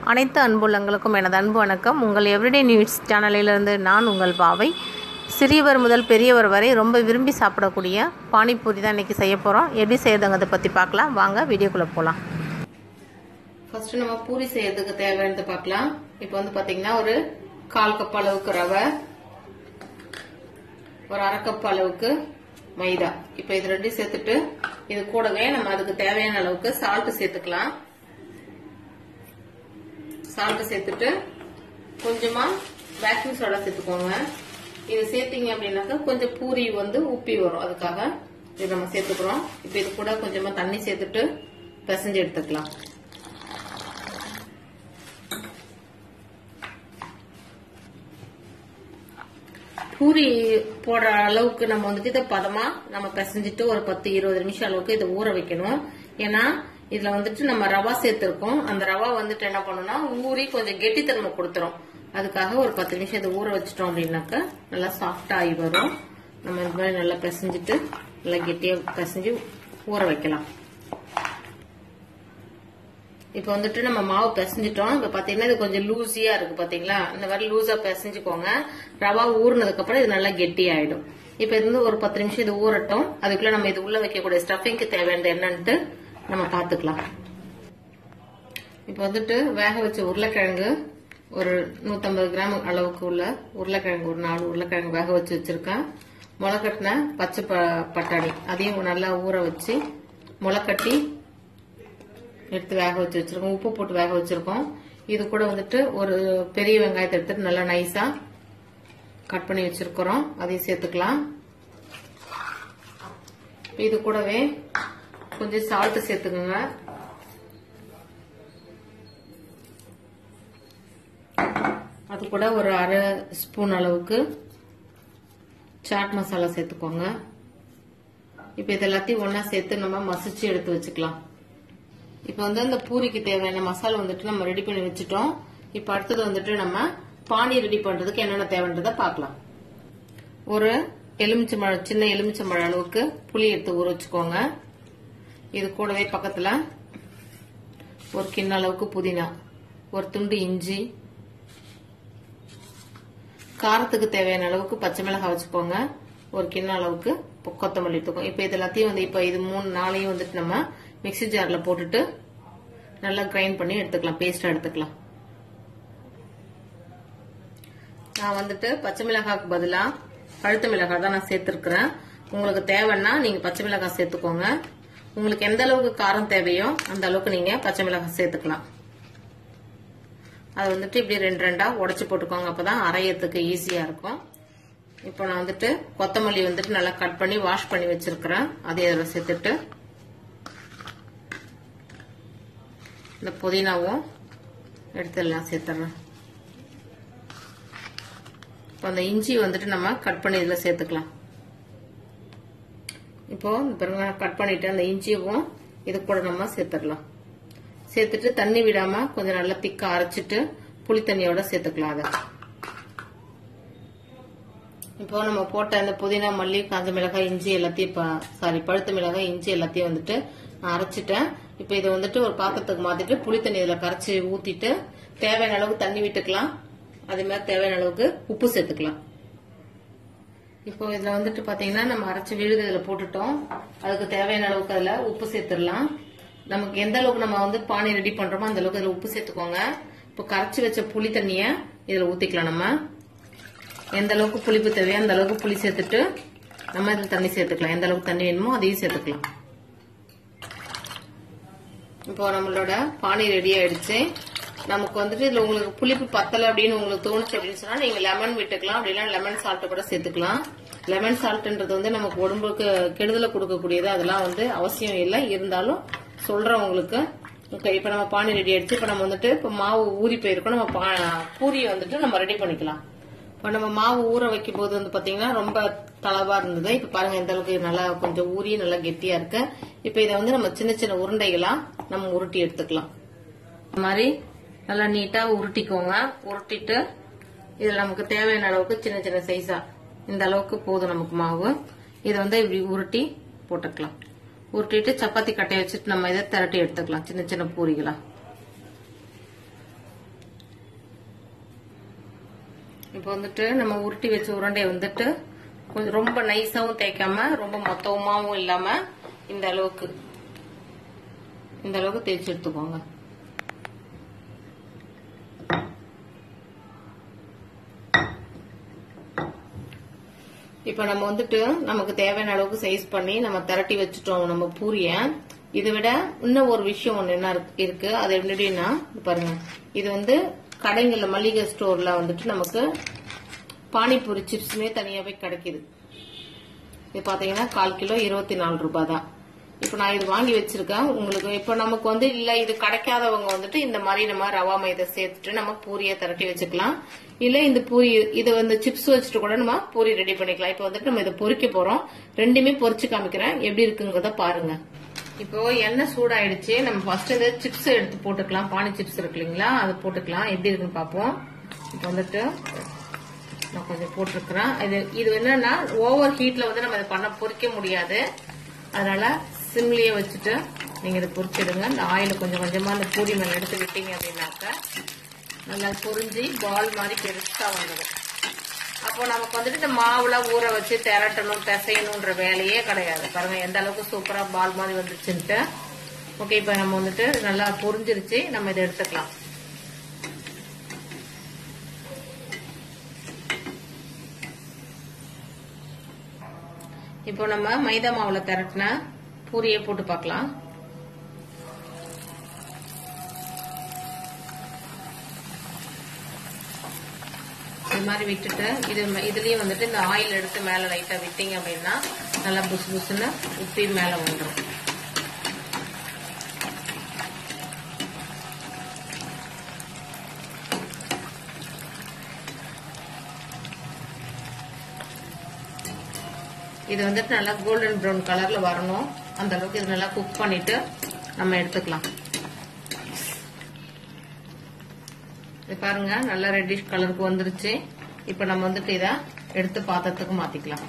அனைத்து அன்புள்ளங்களுக்கும் எனது அன்பு வணக்கம் உங்கள் எவ்ரிடே நியூஸ் சேனலிலிருந்து நான் உங்கள் பாவை சிறியவர் முதல் பெரியவர் வரை ரொம்ப விரும்பி சாப்பிடக்கூடிய பானிபூரி தான் இன்றைக்கி செய்ய போகிறோம் எப்படி செய்யறதுங்கிறத பற்றி பார்க்கலாம் வாங்க வீடியோக்குள்ளே போகலாம் ஃபர்ஸ்ட் நம்ம பூரி செய்யறதுக்கு தேவையானது பார்க்கலாம் இப்போ வந்து பார்த்தீங்கன்னா ஒரு கால் கப் அளவுக்கு ரவை ஒரு அரை கப் அளவுக்கு மைதா இப்போ இது ரெண்டையும் சேர்த்துட்டு இது கூடவே நம்ம அதுக்கு தேவையான அளவுக்கு சால்ட் சேர்த்துக்கலாம் சால்ட் சேர்த்துட்டு கொஞ்சமா பேக்கிங் சோடா சேர்த்துக்கோங்க இது சேர்த்தீங்க அப்படின்னாக்கா கொஞ்சம் பூரி வந்து உப்பி வரும் அதுக்காக இது நம்ம சேர்த்துக்கிறோம் இப்போ இது கூட கொஞ்சமா தண்ணி சேர்த்துட்டு பிசைஞ்சு எடுத்துக்கலாம் பூரி போடுற அளவுக்கு நம்ம வந்துட்டு இதை பதமா நம்ம பிசைஞ்சிட்டு ஒரு பத்து இருபது நிமிஷம் அளவுக்கு இதை ஊற வைக்கணும் ஏன்னா இதுல வந்துட்டு நம்ம ரவா சேர்த்திருக்கோம் அந்த ரவா வந்துட்டு என்ன பண்ணணும்னா ஊறி கொஞ்சம் கெட்டித்தன்மை கொடுத்துரும் அதுக்காக ஒரு பத்து நிமிஷம் இதை ஊற வச்சிட்டோம் அப்படின்னாக்க நல்லா சாஃப்டா ஆகி வரும் நம்ம இந்த மாதிரி நல்லா பிசைஞ்சிட்டு நல்லா கெட்டியா பிசைஞ்சு ஊற வைக்கலாம் இப்போ வந்துட்டு நம்ம மாவு பிசைஞ்சிட்டோம் இப்போ பாத்தீங்கன்னா இது கொஞ்சம் லூஸியா இருக்கு பாத்தீங்களா இந்த மாதிரி லூஸா பிசைஞ்சுக்கோங்க ரவா ஊறினதுக்கு அப்புறம் இது நல்லா கெட்டி ஆயிடும் இப்போ இருந்து ஒரு பத்து நிமிஷம் இது ஊறட்டும் அதுக்குள்ள நம்ம இது உள்ள வைக்கக்கூடிய ஸ்டஃபிங்க்கு தேவையானது என்னன்ட்டு நம்ம பாத்துக்கலாம் இப்போ வந்துட்டு வேக வச்ச உருளைக்கிழங்கு ஒரு நூத்தம்பது கிராம் அளவுக்கு உள்ள உருளைக்கிழங்கு ஒரு நாலு உருளைக்கிழங்கு வேக வச்சு வச்சிருக்கேன் முளைக்கட்டின பச்சை ப- பட்டாணி அதையும் நல்லா ஊற வச்சு முளைக்கட்டி எடுத்து வேக வச்சு வச்சிருக்கோம் உப்பு போட்டு வேக வச்சிருக்கோம் இது கூட வந்துட்டு ஒரு பெரிய வெங்காயத்தை எடுத்துட்டு நல்லா நைஸா கட் பண்ணி வச்சிருக்கிறோம் அதையும் சேர்த்துக்கலாம் இது கூடவே கொஞ்சம் சால்ட் சேர்த்துக்கோங்க அது கூட ஒரு அரை ஸ்பூன் அளவுக்கு சாட் மசாலா சேர்த்துக்கோங்க இப்போ இது எல்லாத்தையும் ஒண்ணா சேர்த்து நம்ம மசிச்சு எடுத்து வச்சுக்கலாம் இப்போ வந்து அந்த பூரிக்கு தேவையான மசாலா வந்துட்டு நம்ம ரெடி பண்ணி வச்சுட்டோம் இப்போ அடுத்தது வந்துட்டு நம்ம பானி ரெடி பண்றதுக்கு என்னென்ன தேவைன்றத பார்க்கலாம் ஒரு எலுமிச்சம்பழம் சின்ன எலுமிச்சம்பழம் அளவுக்கு புளி எடுத்து ஊற வச்சுக்கோங்க இது கூடவே பக்கத்துல ஒரு கிண்ண அளவுக்கு புதினா ஒரு துண்டு இஞ்சி காரத்துக்கு தேவையான அளவுக்கு பச்சை மிளகாய் வச்சுக்கோங்க ஒரு கிண்ண அளவுக்கு பொ- கொத்தமல்லி எடுத்துக்கோங்க இப்போ இது எல்லாத்தையும் வந்து இப்போ இது மூணு நாளையும் வந்துட்டு நம்ம மிக்ஸி ஜார்ல போட்டுட்டு நல்லா கிரைண்ட் பண்ணி எடுத்துக்கலாம் பேஸ்டா எடுத்துக்கலாம் நான் வந்துட்டு பச்சை மிளகாய்க்கு பதிலா பழுத்த மிளகாய் தான் நான் சேர்த்திருக்கிறேன் உங்களுக்கு தேவைன்னா நீங்க பச்சை மிளகாய் சேர்த்துக்கோங்க உங்களுக்கு எந்த அளவுக்கு காரம் தேவையோ அந்த அளவுக்கு நீங்க பச்சை மிளகாய் சேர்த்துக்கலாம் அது வந்துட்டு இப்படி ரெண்டு ரெண்டா உடைச்சு போட்டுக்கோங்க அப்பதான் அரையறதுக்கு ஈஸியா இருக்கும் இப்போ நான் வந்துட்டு கொத்தமல்லி வந்துட்டு நல்லா கட் பண்ணி வாஷ் பண்ணி வச்சிருக்கிறேன் அதையும் அதில் சேர்த்துட்டு இந்த புதினாவும் எடுத்து எல்லாம் சேர்த்துறேன் இப்போ அந்த இஞ்சி வந்துட்டு நம்ம கட் பண்ணி இதில் சேர்த்துக்கலாம் இப்போ பாருங்க கட் பண்ணிட்டு அந்த இஞ்சியும் இது கூட நம்ம சேர்த்துக்கலாம் சேர்த்துட்டு தண்ணி விடாம கொஞ்சம் நல்லா திக்கா அரைச்சிட்டு புளி தண்ணியோட சேர்த்துக்கலாம் அதை இப்போ நம்ம போட்ட அந்த புதினா மல்லி காஞ்ச மிளகாய் இஞ்சி எல்லாத்தையும் சாரி பழுத்த மிளகாய் இஞ்சி எல்லாத்தையும் வந்துட்டு நான் அரைச்சிட்டேன் இப்போ இதை வந்துட்டு ஒரு பாத்திரத்துக்கு மாத்திட்டு புளி தண்ணி இதில் கரைச்சி ஊத்திட்டு தேவையான அளவுக்கு தண்ணி விட்டுக்கலாம் அதே மாதிரி தேவையான அளவுக்கு உப்பு சேர்த்துக்கலாம் இப்போ இதுல வந்துட்டு பாத்தீங்கன்னா நம்ம அரைச்சி விழுது இதுல போட்டுட்டோம் அதுக்கு தேவையான அளவுக்கு அதுல உப்பு சேர்த்துடலாம் நமக்கு எந்த அளவுக்கு நம்ம வந்து பானி ரெடி பண்றோமோ அந்த அளவுக்கு அதுல உப்பு சேர்த்துக்கோங்க இப்போ கரைச்சி வச்ச புளி தண்ணிய இதுல ஊத்திக்கலாம் நம்ம எந்த அளவுக்கு புளிப்பு தேவையோ அந்த அளவுக்கு புளி சேர்த்துட்டு நம்ம இதுல தண்ணி சேர்த்துக்கலாம் எந்த அளவுக்கு தண்ணி வேணுமோ அதையும் சேர்த்துக்கலாம் இப்போ நம்மளோட பானி ரெடி ஆயிடுச்சு நமக்கு வந்துட்டு இதுல உங்களுக்கு புளிப்பு பத்தல அப்படின்னு உங்களுக்கு தோணுச்சு அப்படின்னு சொன்னா நீங்க லெமன் விட்டுக்கலாம் அப்படின்னா லெமன் சால்ட் கூட சேர்த்துக்கலாம் லெமன் சால்ட்ன்றது வந்து நமக்கு உடம்புக்கு கெடுதலை கொடுக்கக்கூடியது அதெல்லாம் வந்து அவசியம் இல்லை இருந்தாலும் சொல்றேன் உங்களுக்கு ஓகே இப்போ நம்ம பானி ரெடி ஆயிடுச்சு இப்போ நம்ம வந்துட்டு இப்போ மாவு ஊறி போயிருக்கோம் நம்ம பா- பூரியை வந்துட்டு நம்ம ரெடி பண்ணிக்கலாம் இப்போ நம்ம மாவு ஊற வைக்கும் போது வந்து பாத்தீங்கன்னா ரொம்ப தளவா இருந்தது இப்ப பாருங்க இந்த அளவுக்கு நல்லா கொஞ்சம் ஊறி நல்லா கெட்டியா இருக்கு இப்ப இதை வந்து நம்ம சின்ன சின்ன உருண்டைகளா நம்ம உருட்டி எடுத்துக்கலாம் இந்த மாதிரி நல்லா நீட்டா உருட்டிக்கோங்க உருட்டிட்டு இதுல நமக்கு தேவையான அளவுக்கு சின்ன சின்ன சைஸா இந்த அளவுக்கு போதும் நமக்கு மாவு இதை வந்து இப்படி உருட்டி போட்டுக்கலாம் உருட்டிட்டு சப்பாத்தி கட்டையை வச்சுட்டு நம்ம இதை திரட்டி எடுத்துக்கலாம் சின்ன சின்ன பூரிகளா இப்போ வந்துட்டு நம்ம உருட்டி வச்ச உருண்டையை வந்துட்டு கொஞ்சம் ரொம்ப நைஸாவும் தேய்க்காம ரொம்ப மொத்தமாவும் இல்லாம இந்த அளவுக்கு இந்த அளவுக்கு தேய்ச்சி எடுத்துக்கோங்க இப்ப நம்ம வந்துட்டு நமக்கு தேவையான அளவுக்கு சைஸ் பண்ணி நம்ம திரட்டி வச்சுட்டோம் நம்ம பூரிய இதை விட இன்னும் ஒரு விஷயம் ஒண்ணு என்ன இருக்கு- இருக்கு அது எப்படின்னா இது பாருங்க இது வந்து கடைங்கள்ல மளிகை ஸ்டோர்ல வந்துட்டு நமக்கு பானிபூரி சிப்ஸ்மே தனியாவே கிடைக்குது இது பாத்தீங்கன்னா கால் கிலோ இருபத்தி நாலு ரூபாய் தான் இப்ப நான் இது வாங்கி வச்சிருக்கேன் உங்களுக்கு இப்ப நமக்கு வந்து இல்ல இது கிடைக்காதவங்க வந்துட்டு இந்த மாதிரி நம்ம ரவா மைதை சேர்த்துட்டு நம்ம பூரியை திரட்டி வச்சுக்கலாம் இல்ல இந்த பூரி இது வந்து சிப்ஸ் வச்சுட்டு கூட நம்ம பூரி ரெடி பண்ணிக்கலாம் இப்ப வந்துட்டு நம்ம இதை பொரிக்க போறோம் ரெண்டுமே பொரிச்சு காமிக்கிறேன் எப்படி இருக்குங்கிறத பாருங்க இப்போ எண்ணெய் சூடாயிடுச்சு நம்ம ஃபர்ஸ்ட் இந்த சிப்ஸ் எடுத்து போட்டுக்கலாம் பானி சிப்ஸ் இருக்கு இல்லைங்களா அதை போட்டுக்கலாம் எப்படி இருக்குன்னு பார்ப்போம் இப்போ வந்துட்டு நான் கொஞ்சம் போட்டிருக்கிறேன் இது இது என்னன்னா ஓவர் ஹீட்ல வந்து நம்ம இதை பண்ண பொரிக்க முடியாது அதனால சிம்லயே வச்சுட்டு நீங்க இதை பொரிச்சிடுங்க இந்த ஆயில் கொஞ்சம் கொஞ்சமா அந்த பூரி மேல எடுத்து விட்டீங்க அப்படின்னாக்க நல்லா பொரிஞ்சு பால் மாதிரி பெருசா வந்துடும் அப்போ நமக்கு வந்துட்டு இந்த மாவுல ஊற வச்சு திரட்டணும் பிசையணுன்ற வேலையே கிடையாது பாருங்க எந்த அளவுக்கு சூப்பரா பால் மாதிரி வந்துருச்சுன்ட்டு ஓகே இப்போ நம்ம வந்துட்டு நல்லா பொரிஞ்சிருச்சு நம்ம இதை எடுத்துக்கலாம் இப்போ நம்ம மைதா மாவுல திரட்டின பூரியை போட்டு பார்க்கலாம் இது மாதிரி விட்டுட்டு இது இதுலயும் வந்துட்டு இந்த ஆயில் எடுத்து மேல லைட்டா விட்டீங்க அப்படின்னா நல்லா புசு புசுன்னு உப்பி மேல வந்துடும் இது வந்துட்டு நல்லா கோல்டன் ப்ரௌன் கலர்ல வரணும் அந்த அளவுக்கு இது நல்லா குக் பண்ணிட்டு நம்ம எடுத்துக்கலாம் இது பாருங்க நல்லா ரெட்டிஷ் கலருக்கு வந்துருச்சு இப்ப நம்ம வந்துட்டு இத எடுத்து பாத்திரத்துக்கு மாத்திக்கலாம்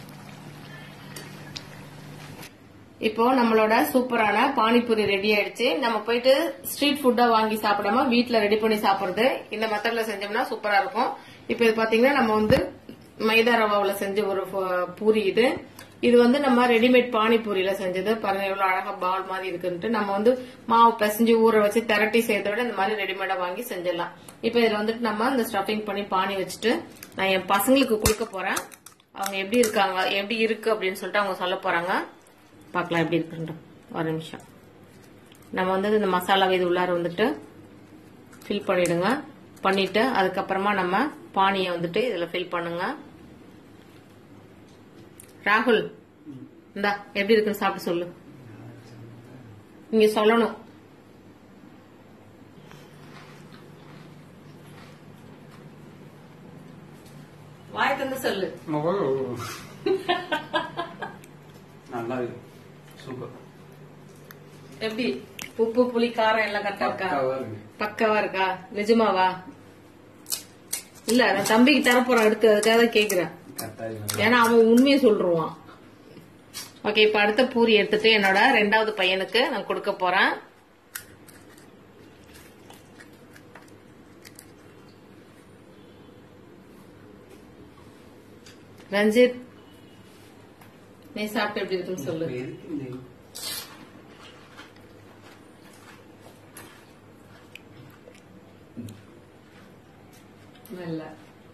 இப்போ நம்மளோட சூப்பரான பானிபூரி ரெடி ஆயிடுச்சு நம்ம போயிட்டு ஸ்ட்ரீட் ஃபுட்டா வாங்கி சாப்பிடாம வீட்ல ரெடி பண்ணி சாப்பிடுறது இந்த மெத்தட்ல செஞ்சோம்னா சூப்பரா இருக்கும் இப்போ இது பாத்தீங்கன்னா நம்ம வந்து மைதா ரவாவுல செஞ்ச ஒரு ஃப- பூரி இது இது வந்து நம்ம ரெடிமேட் பானிபூரியில செஞ்சது பாருங்க எவ்வளவு அழகா பால் மாதிரி இருக்குன்ட்டு நம்ம வந்து மாவு பிசைஞ்சு ஊற வச்சு திரட்டி செய்யறத விட இந்த மாதிரி ரெடிமேடா வாங்கி செஞ்சிடலாம் இப்போ இதுல வந்துட்டு நம்ம இந்த ஸ்டஃபிங் பண்ணி பானி வச்சுட்டு நான் என் பசங்களுக்கு கொடுக்க போறேன் அவங்க எப்படி இருக்காங்க எப்படி இருக்கு அப்படின்னு சொல்லிட்டு அவங்க சொல்ல போறாங்க பார்க்கலாம் எப்படி இருக்குன்ட்டு ஒரு நிமிஷம் நம்ம வந்து இந்த மசாலாவை இது உள்ளார வந்துட்டு ஃபில் பண்ணிடுங்க பண்ணிட்டு அதுக்கப்புறமா நம்ம பானியை வந்துட்டு இதுல ஃபில் பண்ணுங்க ராகுல் இந்தா எப்படி இருக்குன்னு சாப்பிட்டு சொல்லு நீங்க சொல்லணும் வாய் தந்து சொல்லு நல்லா இருக்கு சூப்பர் எப்படி உப்பு புளி காரம் எல்லாம் கரெக்டா இருக்கா பக்காவா இருக்கு பக்காவா இருக்கா நிஜமாவா இல்ல நான் தம்பிக்கு தரப்போறேன் அடுத்து அதுக்காக தான் கேக்குறேன் கரெக்டா இருக்கு ஏன்னா அவன் உண்மையை சொல்றான் ஓகே இப்ப அடுத்த பூரி எடுத்துட்டு என்னோட ரெண்டாவது பையனுக்கு நான் கொடுக்க போறேன் ரஞ்சித் நீ சாப்பிட்டு எப்படி இருக்குன்னு சொல்லு எதுக்கு இந்த நல்லா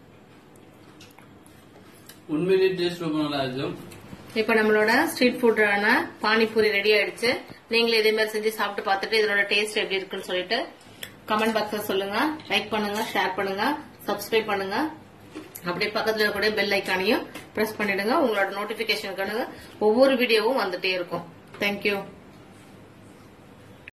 உண்மையிலேயே டேஸ்ட் ரொம்ப நல்லா இருக்கு இப்ப நம்மளோட ஸ்ட்ரீட் ஃபுட்டான பானிபூரி ரெடி ஆயிடுச்சு நீங்களும் இதே மாதிரி செஞ்சு சாப்பிட்டு பார்த்துட்டு இதோட டேஸ்ட் எப்படி இருக்குன்னு சொல்லிட்டு கமெண்ட் பாக்ஸ்ல சொல்லுங்க லைக் பண்ணுங்க ஷேர் பண்ணுங்க சப்ஸ்கிரைப் பண்ணுங்க அப்படியே பக்கத்துல இருக்கக்கூடிய பெல் ஐக்கானையும் பிரஸ் பண்ணிடுங்க உங்களோட நோட்டிபிகேஷனுக்கான ஒவ்வொரு வீடியோவும் வந்துட்டே இருக்கும் தேங்க்யூ